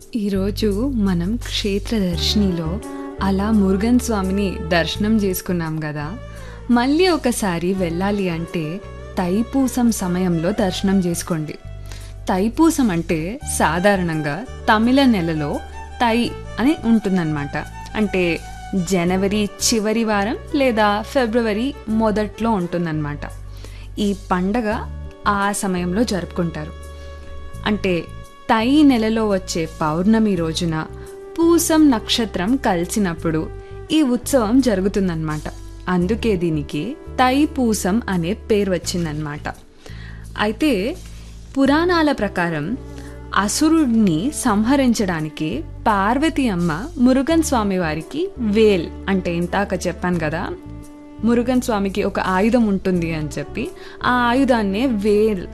ఈరోజు మనం క్షేత్రదర్శినిలో అలా మురుగన్ స్వామిని దర్శనం చేసుకున్నాం కదా మళ్ళీ ఒకసారి వెళ్ళాలి అంటే తైపూసం సమయంలో దర్శనం చేసుకోండి తైపూసం అంటే సాధారణంగా తమిళ నెలలో తై అని ఉంటుందన్నమాట అంటే జనవరి చివరి వారం లేదా ఫిబ్రవరి మొదట్లో ఉంటుందన్నమాట ఈ పండగ ఆ సమయంలో జరుపుకుంటారు అంటే తై నెలలో వచ్చే పౌర్ణమి రోజున పూసం నక్షత్రం కలిసినప్పుడు ఈ ఉత్సవం జరుగుతుందన్నమాట అందుకే దీనికి తైపూసం అనే పేరు వచ్చిందనమాట అయితే పురాణాల ప్రకారం అసురుడిని సంహరించడానికి పార్వతి అమ్మ మురుగన్ స్వామి వారికి వేల్ అంటే ఇంతాక చెప్పాను కదా మురుగన్ స్వామికి ఒక ఆయుధం ఉంటుంది అని చెప్పి ఆ ఆయుధాన్నే వేల్